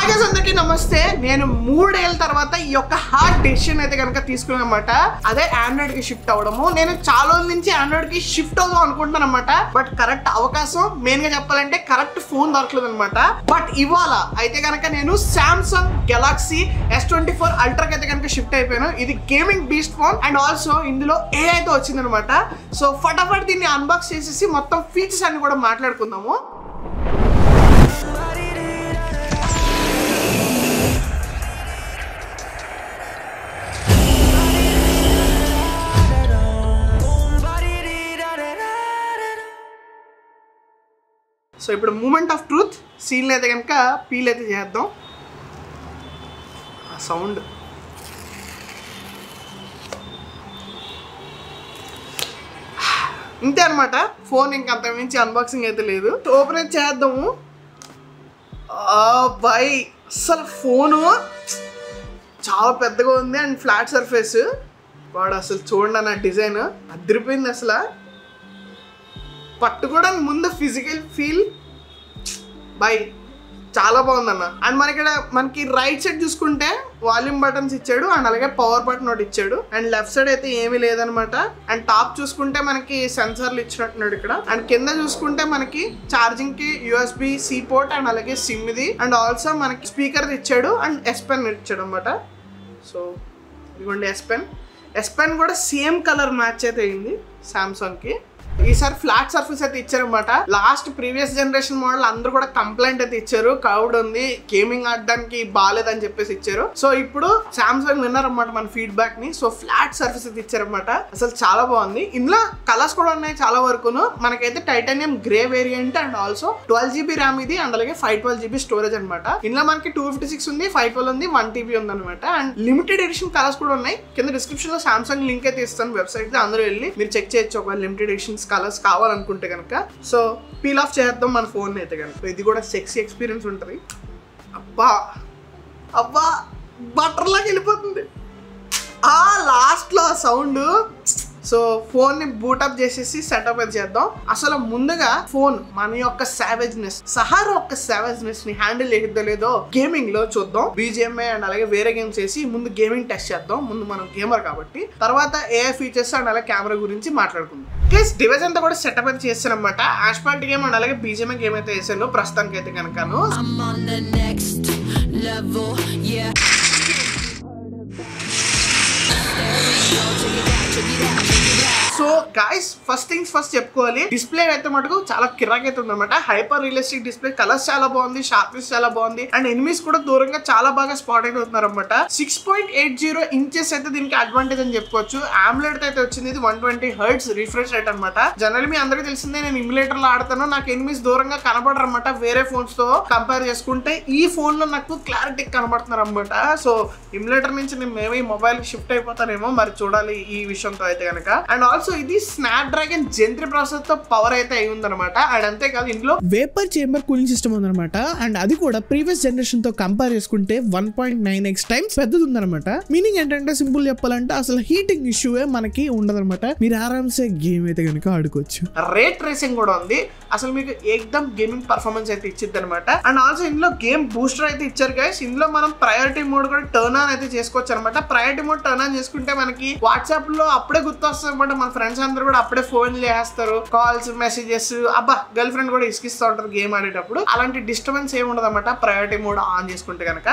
Hi guys అందరికీ నమస్తే నేను మూడేళ్ళ తర్వాత ఈ యొక్క హార్డ్ డెసిషన్ అయితే కనుక తీసుకున్నాను అనమాట అదే ఆండ్రాయిడ్ కి షిఫ్ట్ అవ్వడము నేను చాలా రోజుల నుంచి ఆండ్రాయిడ్ కి షిఫ్ట్ అవుదాం అనుకుంటున్నాను అనమాట బట్ కరెక్ట్ అవకాశం మెయిన్ గా చెప్పాలంటే కరెక్ట్ ఫోన్ దొరకలేదు అనమాట బట్ ఇవాళ అయితే కనుక నేను Samsung Galaxy S twenty four అల్ట్రాకి అయితే కనుక షిఫ్ట్ అయిపోయాను ఇది gaming beast phone and also ఇందులో ఏ అయితే వచ్చిందనమాట సో ఫటాఫట్ దీన్ని అన్బాక్స్ చేసేసి మొత్తం ఫీచర్స్ అన్ని కూడా మాట్లాడుకుందాము సో ఇప్పుడు మూమెంట్ ఆఫ్ ట్రూత్ సీన్ అయితే కనుక పీల్ అయితే చేద్దాం ఆ సౌండ్ ఇంతే అనమాట ఫోన్ ఇంకా అంత మించి అన్బాక్సింగ్ అయితే లేదు ఓపెన్ అయితే చేద్దాము బాయ్ అసలు ఫోను చాలా పెద్దగా ఉంది అండ్ ఫ్లాట్ సర్ఫేస్ వాడు అసలు చూడండి అన్న డిజైన్ అదిరిపోయింది అసలు పట్టుకోవడానికి ముందు ఫిజికల్ ఫీల్ బై చాలా బాగుందన్న అండ్ మన ఇక్కడ మనకి రైట్ సైడ్ చూసుకుంటే వాల్యూమ్ బటన్స్ ఇచ్చాడు అండ్ అలాగే పవర్ బటన్ ఒకటి ఇచ్చాడు అండ్ లెఫ్ట్ సైడ్ అయితే ఏమీ లేదనమాట అండ్ టాప్ చూసుకుంటే మనకి సెన్సార్లు ఇచ్చినట్టున్నాడు ఇక్కడ అండ్ కింద చూసుకుంటే మనకి ఛార్జింగ్ కి యూఎస్బి సి పోర్ట్ అండ్ అలాగే సిమ్ ఇది అండ్ ఆల్సో మనకి స్పీకర్ ఇచ్చాడు అండ్ ఎస్ పెన్ ఇచ్చాడు అనమాట సో ఇదిగోండి ఎస్ పెన్ ఎస్ పెన్ కూడా సేమ్ కలర్ మ్యాచ్ అయితే అయింది సామ్సంగ్ కి ఈసారి ఫ్లాట్ సర్ఫేస్ అయితే ఇచ్చారనమాట లాస్ట్ ప్రీవియస్ జనరేషన్ మోడల్ అందరూ కూడా కంప్లైంట్ అయితే ఇచ్చారు కౌడ్ ఉంది గేమింగ్ ఆడడానికి బాగాలేదని చెప్పేసి ఇచ్చారు సో ఇప్పుడు సామ్సంగ్ విన్నారనమాట మన ఫీడ్బ్యాక్ ని సో ఫ్లాట్ సర్ఫేస్ అయితే ఇచ్చారనమాట అసలు చాలా బాగుంది ఇందులో కలర్స్ కూడా ఉన్నాయి చాలా వరకును మనకైతే titanium grey variant and also twelve GB RAM ఇది అండ్ అలాగే ఫైవ్ ట్వెల్వ్ జీబీ స్టోరేజ్ అనమాట ఇందులో మనకి టూ ఫిఫ్టీ సిక్స్ ఉంది ఫైవ్ ట్వెల్వ్ ఉంది వన్ టీబీ ఉంది అనమాట అండ్ లిమిటెడ్ ఎడిషన్ కలర్స్ కూడా ఉన్నాయి కింద డిస్క్రిప్షన్ లో సామ్సంగ్ లింక్ అయితే ఇస్తాను వెబ్సైట్ అందరూ వెళ్ళి మీరు చెక్ చేయొచ్చు ఒక లిమిటెడ్ ఎడిషన్స్ కలర్స్ కావాలనుకుంటే కనుక సో పీల్ ఆఫ్ చేద్దాం మన ఫోన్ అయితే కనుక ఇది కూడా సెక్సీ ఎక్స్పీరియన్స్ ఉంటుంది అబ్బా అబ్బా బటర్ లాగా వెళ్ళిపోతుంది ఆ లాస్ట్లో ఆ సౌండ్ సో ఫోన్ ని బూటప్ చేసేసి సెటప్ అయితే చేద్దాం అసలు ముందుగా ఫోన్ మన యొక్క సావేజ్నెస్ సహారా యొక్క సావేజ్నెస్ ని హ్యాండిల్ చేద్దో లేదో గేమింగ్ లో చూద్దాం బీజిఎంఐ అండ్ అలాగే వేరే గేమ్స్ చేసి ముందు గేమింగ్ టెస్ట్ చేద్దాం ముందు మనం గేమర్ కాబట్టి తర్వాత ఏఐ ఫీచర్స్ అండ్ అలాగే కెమెరా గురించి మాట్లాడుకుందాం ప్లస్ డివైస్ అంతా కూడా సెటప్ అయితే చేస్తాను అనమాట ఆస్పాల్ట్ గేమ్ అండ్ అలాగే బీజిఎంఐ గేమ్ అయితే వేసాను ప్రస్తుతానికి అయితే కనుకను I'm on the next level, yeah. So guys first things first చెప్పుకోవాలి డిస్ప్లే అయితే మటుకు చాలా కిరాక్ అయితే ఉందన్నమాట హైపర్ రియలిస్టిక్ డిస్ప్లే కలర్స్ చాలా బాగుంది షార్ప్నెస్ చాలా బాగుంది అండ్ ఎనిమిస్ కూడా దూరంగా చాలా బాగా స్పాట్ అయితే అవుతున్నారు అనమాట six point eight zero inches అయితే దీనికి అడ్వాంటేజ్ అని చెప్పుకోవచ్చు ఆమ్లెట్ అయితే వచ్చింది ఇది one twenty hertz refresh rate అనమాట జనరల్ మీ అందరికీ తెలిసిందే నేను ఇమ్యులేటర్ లో ఆడతాను నాకు ఎనిమిస్ దూరంగా కనపడరు అనమాట వేరే ఫోన్స్ తో కంపేర్ చేసుకుంటే ఈ ఫోన్ లో నాకు క్లారిటీ కనబడుతున్నారు అనమాట సో ఇమ్యులేటర్ నుంచి నేను మేమే ఈ మొబైల్ షిఫ్ట్ అయిపోతానేమో మరి చూడాలి ఈ విషయంతో అయితే కనుక అండ్ ఆల్సో ఇది స్నాప్ డ్రాగన్ జెంత్రి ప్రాసెసర్ తో పవర్ అయితే అయి ఉందన్నమాట అండ్ అంతేకాదు ఇందులో వేపర్ చేంబర్ కూలింగ్ సిస్టమ్ ఉందన్నమాట అండ్ అది కూడా ప్రీవియస్ జనరేషన్ తో కంపేర్ చేసుకుంటే one point nine X times పెద్దది ఉందన్నమాట మీనింగ్ ఏంటంటే సింపుల్ చెప్పాలంటే అసలు హీటింగ్ ఇష్యూే మనకి ఉండదన్నమాట మీరు ఆరామ్సే గేమ్ అయితే కనుక ఆడుకోవచ్చు రేట్ ట్రేసింగ్ కూడా ఉంది అసలు మీకు ఏకదమ్ గేమింగ్ పర్ఫార్మెన్స్ అయితే ఇచ్చిద్ది అనమాట అండ్ ఆల్సో ఇందులో గేమ్ బూస్టర్ అయితే ఇచ్చారు గైస్ ఇందులో మనం ప్రయారిటీ మోడ్ కూడా టర్న్ ఆన్ అయితే చేసుకోవచ్చు అనమాట ప్రయారిటీ మోడ్ టర్న్ ఆన్ చేసుకుంటే మనకి వాట్సాప్ లో అప్పుడే గుర్తొస్తుంది అనమాట మన ఫ్రెండ్స్ అందరూ కూడా అప్పుడే ఫోన్ చేస్తారు కాల్స్ మెసేజెస్ అబ్బా గర్ల్ ఫ్రెండ్ కూడా ఇసుకిస్తూ ఉంటారు గేమ్ ఆడేటప్పుడు అలాంటి డిస్టర్బెన్స్ ఏమి ఉండదు అనమాట ప్రయారిటీ మోడ్ ఆన్ చేసుకుంటే కనుక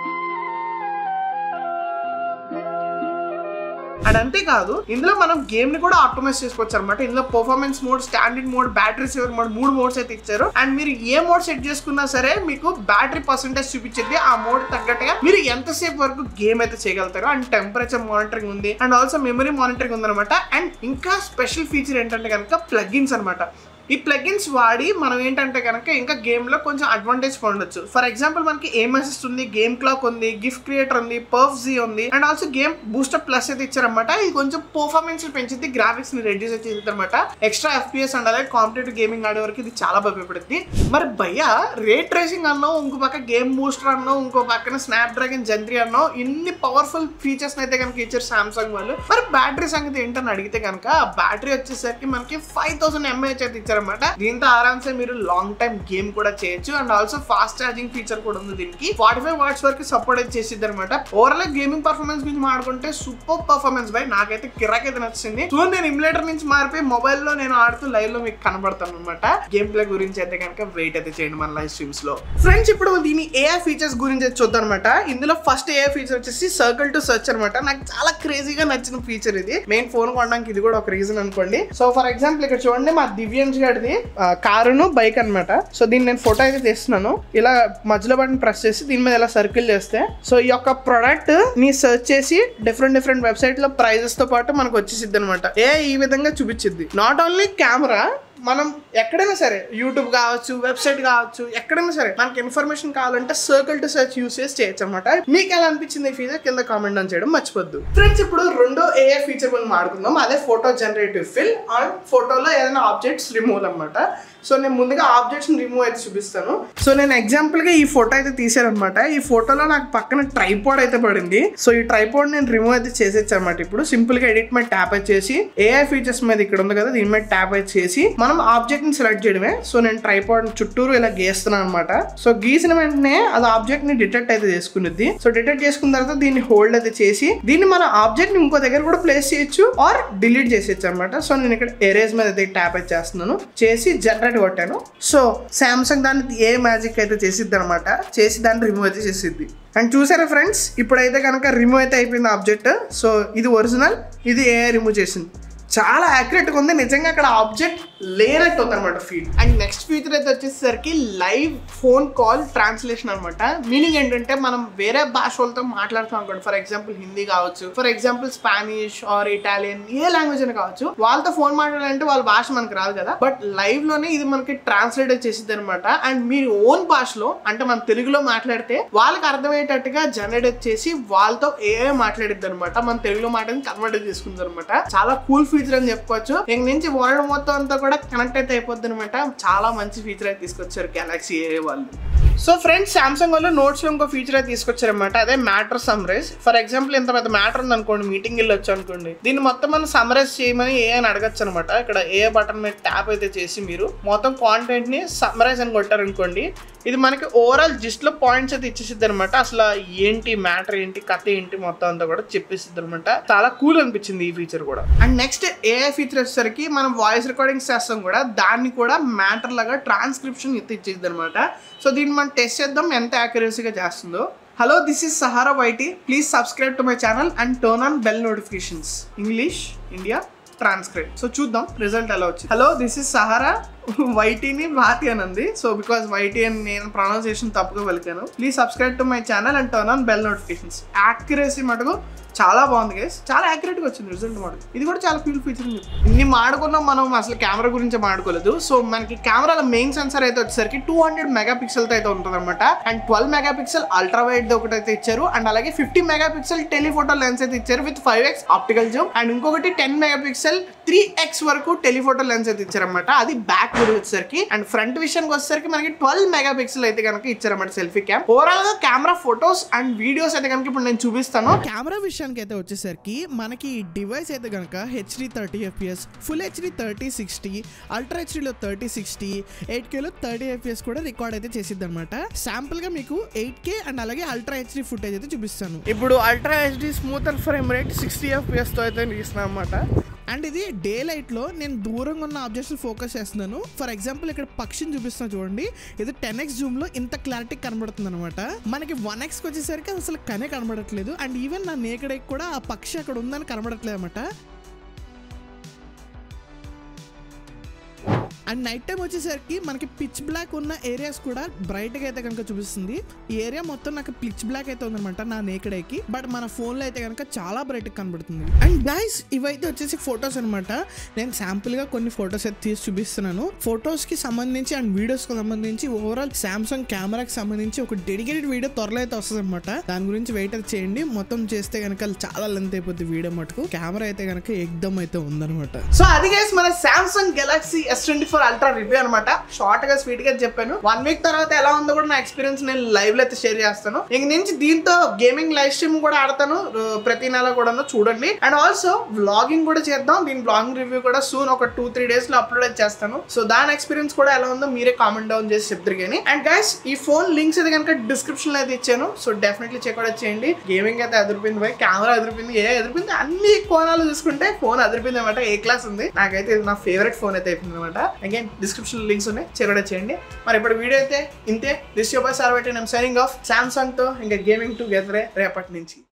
అండ్ అంతేకాదు ఇందులో మనం గేమ్ ని కూడా ఆప్టమైజ్ చేసుకోవచ్చు అనమాట ఇందులో performance mode standard mode battery saver mode మూడు మోడ్స్ అయితే ఇచ్చారు అండ్ మీరు ఏ మోడ్ సెట్ చేసుకున్నా సరే మీకు బ్యాటరీ పర్సెంటేజ్ చూపించింది ఆ మోడ్ తగ్గట్టుగా మీరు ఎంతసేపు వరకు గేమ్ అయితే చేయగలుగుతారు అండ్ టెంపరేచర్ మానిటరింగ్ ఉంది అండ్ ఆల్సో మెమరీ మానిటరింగ్ ఉందన్నమాట అండ్ ఇంకా స్పెషల్ ఫీచర్ ఏంటంటే కనుక ప్లగ్ఇన్స్ అనమాట ఈ ప్లగిన్స్ వాడి మనం ఏంటంటే కనుక ఇంకా గేమ్లో కొంచెం అడ్వాంటేజ్ పొందొచ్చు ఫర్ ఎగ్జాంపుల్ మనకి ఏం అసిస్ట్ ఉంది గేమ్ క్లాక్ ఉంది గిఫ్ట్ క్రియేటర్ ఉంది పర్ఫ్ జీ ఉంది and also game booster plus అయితే ఇచ్చారనమాట ఇది కొంచెం పర్ఫార్మెన్స్ పెంచింది గ్రాఫిక్స్ ని రెడ్యూస్ చేసింది అనమాట ఎక్స్ట్రా ఎఫ్పిఎస్ అండ్ అలాగే కాంపిటేటివ్ గేమింగ్ ఆడే వరకు ఇది చాలా బాగా ఉపయోగపడుతుంది మరి భయ్య రేట్ ట్రేసింగ్ అన్నావు ఇంకో పక్క గేమ్ బూస్టర్ అన్నావు ఇంకో పక్కన స్నాప్ డ్రాగన్ జంత్రి అన్నావు ఇన్ని పవర్ఫుల్ ఫీచర్స్ అయితే కనుక ఇచ్చారు సామ్సంగ్ వాళ్ళు మరి బ్యాటరీ సంగతి ఏంటని అడిగితే కనుక బ్యాటరీ వచ్చేసరికి మనకి ఫైవ్ థౌసండ్ ఎంఏహెచ్ అయితే ఇచ్చారు ఇచ్చారనమాట దీంతో ఆరామ్సే మీరు లాంగ్ టైం గేమ్ కూడా చేయొచ్చు and also fast charging feature కూడా ఉంది దీనికి ఫార్టీ ఫైవ్ వాట్స్ వరకు సపోర్ట్ అయితే చేసిద్ది అనమాట ఓవరాల్ గేమింగ్ పర్ఫార్మెన్స్ గురించి మాట్లాడుకుంటే సూపర్ పర్ఫార్మెన్స్ బై నాకైతే కిరాకైతే నచ్చింది సో నేను ఇమ్యులేటర్ నుంచి మారిపోయి మొబైల్ లో నేను ఆడుతూ లైవ్ లో మీకు కనబడతాను అనమాట గేమ్ ప్లే గురించి అయితే కనుక వెయిట్ అయితే చేయండి మన లైవ్ స్ట్రీమ్స్ లో ఫ్రెండ్స్ ఇప్పుడు దీని ఏఐ ఫీచర్స్ గురించి అయితే చూద్దాం అనమాట ఇందులో ఫస్ట్ ఏఐ ఫీచర్ వచ్చేసి సర్కిల్ టు సర్చ్ అనమాట నాకు చాలా క్రేజీగా నచ్చిన ఫీచర్ ఇది మెయిన్ ఫోన్ కొనడానికి ఇది కూడా ఒక రీజన్ అనుకోండి సో ఫర్ ఎగ్జాంపుల్ ఇక్కడ చూడండి మా దివ్యాంశ్ గారిది ఆ, కారును బైక్ అన్నమాట సో దీన్ని నేను ఫోటో అయితే తీస్తున్నాను ఇలా మధ్యలో బటన్ ప్రెస్ చేసి దీని మీద ఇలా సర్కిల్ చేస్తే సో ఈ యొక్క ప్రొడక్ట్ ని సెర్చ్ చేసి డిఫరెంట్ డిఫరెంట్ వెబ్సైట్ లో ప్రైజెస్ తో పాటు మనకు వచ్చేసిద్ది అనమాట ఏ ఈ విధంగా చూపించిద్ది నాట్ ఓన్లీ కెమెరా మనం ఎక్కడైనా సరే యూట్యూబ్ కావచ్చు వెబ్సైట్ కావచ్చు ఎక్కడైనా సరే మనకి ఇన్ఫర్మేషన్ కావాలంటే సర్కిల్ టు సర్చ్ యూస్ చేసి చేయొచ్చు అనమాట మీకు ఎలా అనిపించింది ఈ ఫీచర్ కింద కామెంట్ అని చేయడం మర్చిపోద్దు ఫ్రెండ్స్ ఇప్పుడు రెండో ఏఏ ఫీచర్ మనం మాడుకుందాం అదే ఫోటో జనరేటివ్ ఫిల్ అండ్ ఫోటోలో ఏదైనా ఆబ్జెక్ట్స్ రిమూవ్ అనమాట సో నేను ముందుగా ఆబ్జెక్ట్స్ రిమూవ్ అయితే చూపిస్తాను సో నేను ఎగ్జాంపుల్ గా ఈ ఫోటో అయితే తీసానమాట ఈ ఫోటోలో నాకు పక్కన ట్రైపాడ్ అయితే పడింది సో ఈ ట్రైపాడ్ నేను రిమూవ్ అయితే చేసేచ్చు అనమాట ఇప్పుడు సింపుల్ గా ఎడిట్ మీద ట్యాప్ అయితే చేసి ఏఐ ఫీచర్స్ మీద ఇక్కడ ఉంది కదా దీని మీద ట్యాప్ అయితే చేసి మనం ఆబ్జెక్ట్ ని సెలెక్ట్ చేయడమే సో నేను ట్రైపాడ్ చుట్టూరు ఇలా గీస్తున్నాను అనమాట సో గీసిన వెంటనే అది ఆబ్జెక్ట్ ని డిటెక్ట్ అయితే చేసుకునేది సో డిటెక్ట్ చేసుకున్న తర్వాత దీన్ని హోల్డ్ అయితే చేసి దీన్ని మన ఆబ్జెక్ట్ ని ఇంకో దగ్గర కూడా ప్లేస్ చేయొచ్చు ఆర్ డిలీట్ చేసేయచ్చు అనమాట సో నేను ఇక్కడ ఎరేజ్ మీద అయితే ట్యాప్ అయితే చేస్తున్నాను చేసి జనరేట్ కొట్టాను సో సామ్సంగ్ దాన్ని ఏ మ్యాజిక్ అయితే చేసిద్ది అనమాట చేసి దాన్ని రిమూవ్ అయితే చేసిద్ది అండ్ చూసారా ఫ్రెండ్స్ ఇప్పుడైతే కనుక రిమూవ్ అయితే అయిపోయింది ఆబ్జెక్ట్ సో ఇది ఒరిజినల్ ఇది ఏ రిమూవ్ చేసింది చాలా యాక్యురేట్గా ఉంది నిజంగా అక్కడ ఆబ్జెక్ట్ లేనట్టు ఉంది అనమాట ఫీల్ అండ్ నెక్స్ట్ ఫీచర్ అయితే వచ్చేసరికి లైవ్ ఫోన్ కాల్ ట్రాన్స్లేషన్ అనమాట మీనింగ్ ఏంటంటే మనం వేరే భాష వాళ్ళతో మాట్లాడుతాం అనుకోండి ఫర్ ఎగ్జాంపుల్ హిందీ కావచ్చు for example Spanish or Italian ఏ లాంగ్వేజ్ అయినా కావచ్చు వాళ్ళతో ఫోన్ మాట్లాడాలంటే వాళ్ళ భాష మనకు రాదు కదా బట్ లైవ్ లోనే ఇది మనకి ట్రాన్స్లేట్ చేసిద్ది అనమాట అండ్ మీరు ఓన్ భాషలో అంటే మన తెలుగులో మాట్లాడితే వాళ్ళకి అర్థమయ్యేటట్టుగా జనరేట్ చేసి వాళ్ళతో ఏ మాట్లాడిద్ది అనమాట మన తెలుగులో మాటని కన్వర్ట్ చేసుకుంది అనమాట చాలా కూల్ ఫీచర్ అని చెప్పుకోవచ్చు ఇంక నుంచి వరల్డ్ మొత్తం అంతా కూడా కనెక్ట్ అయితే అయిపోద్ది అనమాట చాలా మంచి ఫీచర్ అయితే తీసుకొచ్చారు గెలాక్సీ ఏ వాళ్ళు సో ఫ్రెండ్స్ సామ్సంగ్ వాళ్ళు నోట్స్ లో ఇంకో ఫీచర్ అయితే తీసుకొచ్చారనమాట అదే మ్యాటర్ సమ్రైజ్ ఫర్ ఎగ్జాంపుల్ ఇంత పెద్ద మ్యాటర్ ఉంది అనుకోండి మీటింగ్ వెళ్ళొచ్చు అనుకోండి దీన్ని మొత్తం మనం సమ్మరైజ్ చేయమని ఏ అని అడగచ్చు అనమాట ఇక్కడ ఏ బటన్ మీద ట్యాప్ అయితే చేసి మీరు మొత్తం కాంటెంట్ ని సమ్మరైజ్ అని కొట్టారు అనుకోండి ఇది మనకి ఓవరాల్ జిస్ట్ లో పాయింట్స్ అయితే ఇచ్చేసిద్ది అనమాట అసలు ఏంటి మ్యాటర్ ఏంటి కథ ఏంటి మొత్తం అంతా కూడా చెప్పేసిద్ది అనమాట చాలా కూల్ అనిపించింది ఈ ఫీచర్ కూడా అండ్ నెక్స్ట్ ఏఐ ఫీచర్ వచ్చేసరికి మనం వాయిస్ రికార్డింగ్స్ చేస్తాం కూడా దాన్ని కూడా మ్యాటర్ లాగా ట్రాన్స్క్రిప్షన్ ఎత్తి ఇచ్చేది అనమాట సో దీన్ని మనం టెస్ట్ చేద్దాం ఎంత యాక్యురసీగా చేస్తుందో hello this is Sahara YT please subscribe to my channel and turn on bell notifications English India transcribe so చూద్దాం రిజల్ట్ ఎలా వచ్చింది హలో దిస్ ఇస్ సహారా వైటీని భాతి అని ఉంది సో బికాస్ వైటీ అని నేను ప్రొనౌన్సియేషన్ తప్పుగా పలికాను please subscribe to my channel and turn on bell notifications accuracy మటుకు చాలా బాగుంది గైస్ చాలా యాక్యురేట్గా వచ్చింది రిజల్ట్ మటుకు ఇది కూడా చాలా కూల్ ఫీచర్ ఉంది ఇన్ని మాడుకున్నాం మనం అసలు కెమెరా గురించి మాడుకోలేదు సో మనకి కెమెరాల మెయిన్ సెన్సర్ అయితే వచ్చేసరికి టూ హండ్రెడ్ మెగా పిక్సెల్ అయితే ఉంటుంది అనమాట and twelve megapixel ultra wide ఒకటి అయితే ఇచ్చారు అండ్ అలాగే fifty megapixel telephoto lens అయితే ఇచ్చారు with five X optical zoom and ఇంకొకటి ten megapixel three X వరకు టెలిఫోటో లెన్స్ అయితే ఇచ్చారన్నమాట అది బ్యాక్ గురించి వచ్చేసరికి అండ్ ఫ్రంట్ విషయానికి వచ్చేసరికి మనకి ట్వెల్వ్ మెగా పిక్సెల్ అయితే కనుక ఇచ్చారన్నమాట సెల్ఫీ క్యామ్ ఓవరాల్ గా కెమెరా ఫొటోస్ అండ్ వీడియోస్ అయితే కనుక ఇప్పుడు నేను చూపిస్తాను కెమెరా విషయానికి అయితే వచ్చేసరికి మనకి ఈ డివైస్ అయితే కనుక HD thirty FPS full HD thirty sixty ultra హెచ్డీలో థర్టీ సిక్స్టీ ఎయిట్ కేలో థర్టీ ఎఫ్పిఎస్ కూడా రికార్డ్ అయితే చేసిద్ది అనమాట శాంపుల్ గా మీకు ఎయిట్ కే అండ్ అలాగే అల్ట్రా హెచ్డి ఫుటేజ్ అయితే చూపిస్తాను ఇప్పుడు ultra HD smooth frame rate sixty FPS తో అయితే తీస్తున్నాం అనమాట అండ్ ఇది డే లైట్ లో నేను దూరంగా ఉన్న ఆబ్జెక్ట్స్ ఫోకస్ చేస్తున్నాను ఫర్ ఎగ్జాంపుల్ ఇక్కడ పక్షిని చూపిస్తున్నా చూడండి ఇది టెన్ ఎక్స్ జూమ్ లో ఇంత క్లారిటీ కనబడుతుంది అనమాట మనకి వన్ ఎక్స్ వచ్చేసరికి అసలు కనే కనబడట్లేదు అండ్ ఈవెన్ నా నేకడకి కూడా ఆ పక్షి అక్కడ ఉందని కనబడట్లేదు అనమాట అండ్ నైట్ టైం వచ్చేసరికి మనకి పిచ్ బ్లాక్ ఉన్న ఏరియాస్ కూడా బ్రైట్ గా అయితే కనుక చూపిస్తుంది ఈ ఏరియా మొత్తం నాకు పిచ్ బ్లాక్ అయితే ఉందన్నమాట నా నేకడేకి బట్ మన ఫోన్ లో అయితే కనుక చాలా బ్రైట్ కనబడుతుంది అండ్ గైస్ ఇవైతే వచ్చేసి ఫొటోస్ అనమాట నేను శాంపుల్ గా కొన్ని ఫొటోస్ అయితే తీసి చూపిస్తున్నాను ఫొటోస్ కి సంబంధించి అండ్ వీడియోస్ కి సంబంధించి ఓవరాల్ సామ్సంగ్ కెమెరాకి సంబంధించి ఒక డెడికేటెడ్ వీడియో త్వరలో అయితే వస్తుంది అనమాట దాని గురించి వెయిట్ అయితే చేయండి మొత్తం చేస్తే కనుక చాలా లెంత్ అయిపోద్ది వీడియో మటుకు కెమెరా అయితే కనుక ఎగ్దమ్ అయితే ఉందన్నమాట సో అది గైస్ మన Samsung Galaxy S twenty four four ultra review అనమాట షార్ట్ గా స్వీట్ గా చెప్పాను వన్ వీక్ తర్వాత ఎలా ఉందో కూడా నా ఎక్స్పీరియన్స్ నేను లైవ్ లో అయితే షేర్ చేస్తాను ఇంక నుంచి దీంతో గేమింగ్ లైవ్ స్ట్రీమ్ కూడా ఆడతాను ఆ, ప్రతి నెల కూడా చూడండి అండ్ ఆల్సో వ్లాగింగ్ కూడా చేద్దాం దీని వ్లాగింగ్ రివ్యూ కూడా సూన్ ఒక టూ త్రీ డేస్ లో అప్లోడ్ చేస్తాను సో దాని ఎక్స్పీరియన్స్ కూడా ఎలా ఉందో మీరే కామెంట్ డౌన్ చేసి చెప్తారు కానీ అండ్ గైస్ ఈ ఫోన్ లింక్స్ అయితే కనుక డిస్క్రిప్షన్ లో అయితే ఇచ్చాను సో డెఫినెట్లీ చెక్అవుట్ చేయండి గేమింగ్ అయితే అదిరిపోయింది పోయి కెమెరా అదిరిపోయింది ఏ అదిరిపోయింది అన్ని కోణాలు చూసుకుంటే ఫోన్ అదిరిపోయింది అనమాట ఏ క్లాస్ ఉంది నాకైతే ఇది నా ఫేవరెట్ ఫోన్ అయితే అయిపోయింది అనమాట అగైన్ డిస్క్రిప్షన్ లింక్స్ ఉన్నాయి చెక్అవుట్ చేయండి మరి ఇప్పుడు వీడియో అయితే ఇంతే దిస్ యోబై సార్ పెట్టి నేను సైనింగ్ ఆఫ్ సామ్సంగ్ తో ఇంకా గేమింగ్ టుగెదరే రేపటి నుంచి